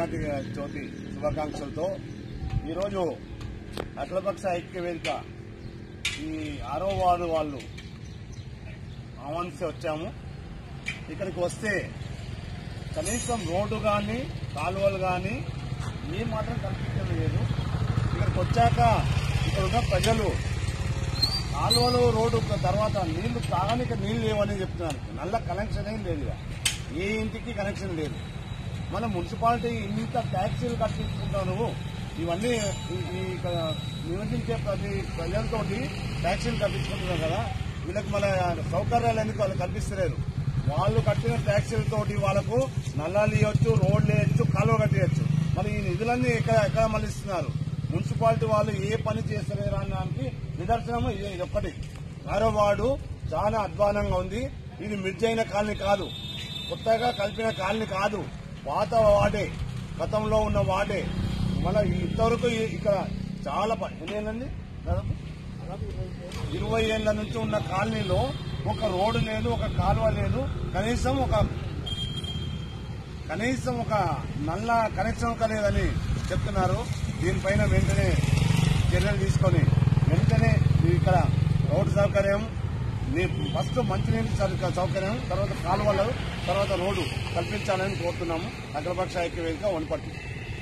వినాయక చవితి శుభాకాంక్షలతో ఈరోజు అఖిలపక్ష ఐక్య వేదిక ఈ ఆరో వార్డు వాళ్ళు ఆహ్వానిస్తే వచ్చాము ఇక్కడికి వస్తే కనీసం రోడ్డు కానీ కాలువలు కానీ ఏ మాత్రం కనిపించడం లేదు ఇక్కడికి వచ్చాక ఇక్కడ ఉన్న ప్రజలు కాలువలు రోడ్డు తర్వాత నీళ్లు తాగడానికి నీళ్లు లేవని చెప్తున్నారు నల్ల కనెక్షన్ ఏం లేదు ఇక. ఏ ఇంటికి కనెక్షన్ లేదు మన మున్సిపాలిటీ ఇంత ట్యాక్సీలు కట్టించుకుంటారు ఇవన్నీ ఈ- ఈ ఇక్కడ నివసించే ప్రతి ప్రజలతోటి ట్యాక్సీలు కట్టించుకుంటున్నారు కదా వీళ్ళకి మన సౌకర్యాలు ఎందుకు వాళ్ళు కల్పిస్తలేరు వాళ్ళు కట్టిన ట్యాక్సీలతోటి వాళ్ళకు నల్లాలు ఇవ్వచ్చు రోడ్లు వేయచ్చు కాలువ కట్టేయచ్చు మరి ఈ నిధులన్నీ ఎక్కడ ఎక్కడ మళ్ళిస్తున్నారు మున్సిపాలిటీ వాళ్ళు ఏ పని చేస్తలేరు అనడానికి నిదర్శనం ఇది ఇది ఒక్కటి ఆరో వార్డు చాలా అధ్వానంగా ఉంది ఇది మిర్జైన కాలనీ కాదు కొత్తగా కలిపిన కాలనీ కాదు పాత వాడే గతంలో ఉన్న వాడే మళ్ళీ ఇంతవరకు ఈ- ఇక్కడ చాలా ప- ఎన్ని ఏళ్ళండి దాదాపు ఇరవై ఏళ్ల నుంచి ఉన్న కాలనీలో ఒక రోడ్డు లేదు ఒక కాలువ లేదు కనీసం ఒక కనీసం ఒక నల్ల కనెక్షన్ ఒక లేదని చెప్తున్నారు దీనిపైన వెంటనే చర్యలు తీసుకొని వెంటనే ఇక్కడ రోడ్డు సౌకర్యం నీ- ఫస్ట్ మంచినీటి సౌక- సౌకర్యం తర్వాత కాలువలు తర్వాత రోడ్డు కల్పించాలని కోరుతున్నాము అఖిలపక్ష ఐక్య వేదిక వనపర్తి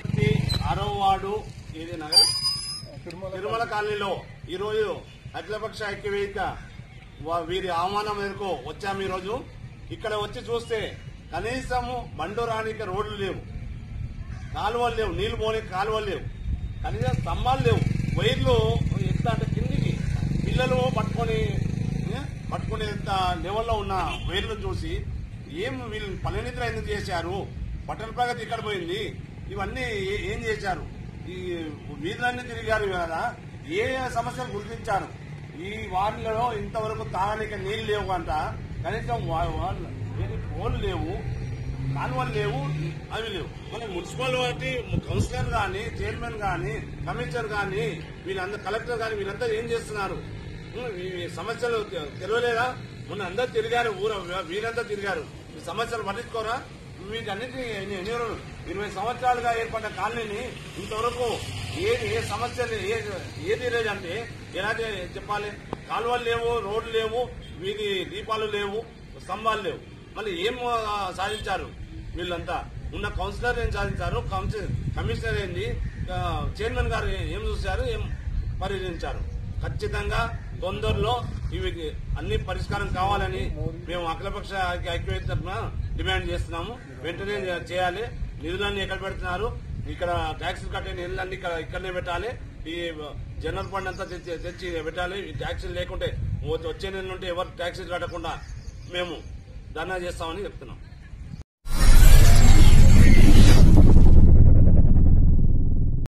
ఆరో వార్డు ఇది నగర తిరుమల కాలనీలో ఈ రోజు అఖిలపక్ష ఐక్య వేదిక వా- వీరి ఆహ్వానం మేరకు వచ్చాము ఈ రోజు ఇక్కడ వచ్చి చూస్తే కనీసము బండు రానికి రోడ్లు లేవు కాలువలు లేవు నీళ్లు పోనీకి కాలువలు లేవు కనీసం స్తంభాలు లేవు వైర్లు ఎంత అంటే కిందికి పిల్లలు పట్టుకొని ఏ, పట్టుకునే ఎంత లెవెల్లో ఉన్న వైర్లు చూసి ఏం వీళ్ళు పనినిద్ర ఎందుకు చేశారు పట్టణ ప్రగతి ఇక్కడ పోయింది ఇవన్నీ ఏ- ఏం చేశారు ఈ వీధులన్నీ తిరిగారు కదా ఏ సమస్యలు గుర్తించారు ఈ వార్డులలో ఇంతవరకు తాగడానికి నీళ్లు లేవు అంట కనీసం వా- వాళ్ళు ఏది పోలు లేవు కాలువలు లేవు అవి లేవు మన మున్సిపల్ వాటి కౌన్సిలర్ గాని చైర్మన్ గాని కమిషనర్ గాని వీళ్ళందరూ కలెక్టర్ గాని వీళ్ళంతా ఏం చేస్తున్నారు ఉం, ఈ సమస్యలు తె- తెలియలేదా మొన్న అందరు తిరిగారు ఊర వీరంతా తిరిగారు ఈ సమస్యలు పట్టించుకోరా వీటన్నిటి ఎన్ని ఎన్ని రోజులు? ఇరవై సంవత్సరాలుగా ఏర్పడ్డ కాలనీని ఇంతవరకు ఏ ఏ సమస్యలు ఏ ఏది లేదంటే ఎలా చే- చెప్పాలి కాలువలు లేవు రోడ్లు లేవు వీధి దీపాలు లేవు స్తంభాలు లేవు మళ్ళీ ఏం ఆ, సాధించారు వీళ్ళంతా ఉన్న కౌన్సిలర్ ఏం సాధించారు కౌన్సి- కమిషనర్ ఏంది ఆ, చైర్మన్ గారు ఏం చూశారు ఏం పరిశీలించారు ఖచ్చితంగా తొందరలో ఇవి అన్ని పరిష్కారం కావాలని మేము అఖిలపక్ష ఐక్య- ఐక్యవేత్త తరఫున డిమాండ్ చేస్తున్నాము వెంటనే చేయాలి నిధులన్నీ ఎక్కడ పెడుతున్నారు ఇక్కడ ట్యాక్సీలు కట్టే నిధులన్నీ ఇక్కడ ఇక్కడనే పెట్టాలి ఈ జనరల్ ఫండ్ అంతా తెచ్చి తెచ్చి పెట్టాలి ఈ ట్యాక్సీలు లేకుంటే వచ్చే నెల నుండి ఎవరు ట్యాక్సీలు కట్టకుండా మేము ధర్నా చేస్తామని చెప్తున్నాం